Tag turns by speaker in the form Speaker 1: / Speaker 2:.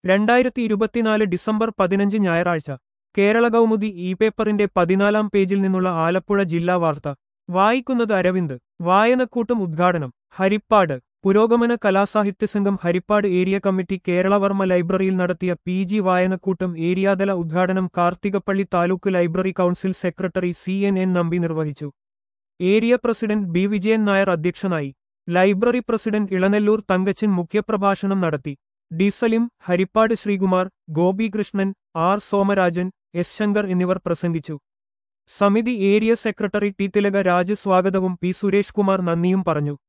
Speaker 1: രണ്ടായിരത്തി ഇരുപത്തിനാല് ഡിസംബർ പതിനഞ്ച് ഞായറാഴ്ച കേരള കൗമുദി ഇ പേപ്പറിന്റെ പതിനാലാം പേജിൽ നിന്നുള്ള ആലപ്പുഴ ജില്ലാ വാർത്ത വായിക്കുന്നത് അരവിന്ദ് വായനക്കൂട്ടം ഉദ്ഘാടനം ഹരിപ്പാട് പുരോഗമന കലാസാഹിത്യ സംഘം ഹരിപ്പാട് ഏരിയ കമ്മിറ്റി കേരളവർമ്മ ലൈബ്രറിയിൽ നടത്തിയ പി ജി വായനക്കൂട്ടം ഏരിയാതല ഉദ്ഘാടനം Karthikappally taluk library council secretary C N N Nambi നിർവഹിച്ചു area president B Vijayan Nair അധ്യക്ഷനായി ലൈബ്രറി പ്രസിഡന്റ് ഇളനെല്ലൂർ തങ്കച്ചൻ മുഖ്യപ്രഭാഷണം നടത്തി D Salim Haripad Sreekumar Gopikrishnan R Somarajan S Shankar എന്നിവർ പ്രസംഗിച്ചു സമിതി area secretary T Thilaka Raj സ്വാഗതവും പി സുരേഷ് കുമാർ നന്ദിയും പറഞ്ഞു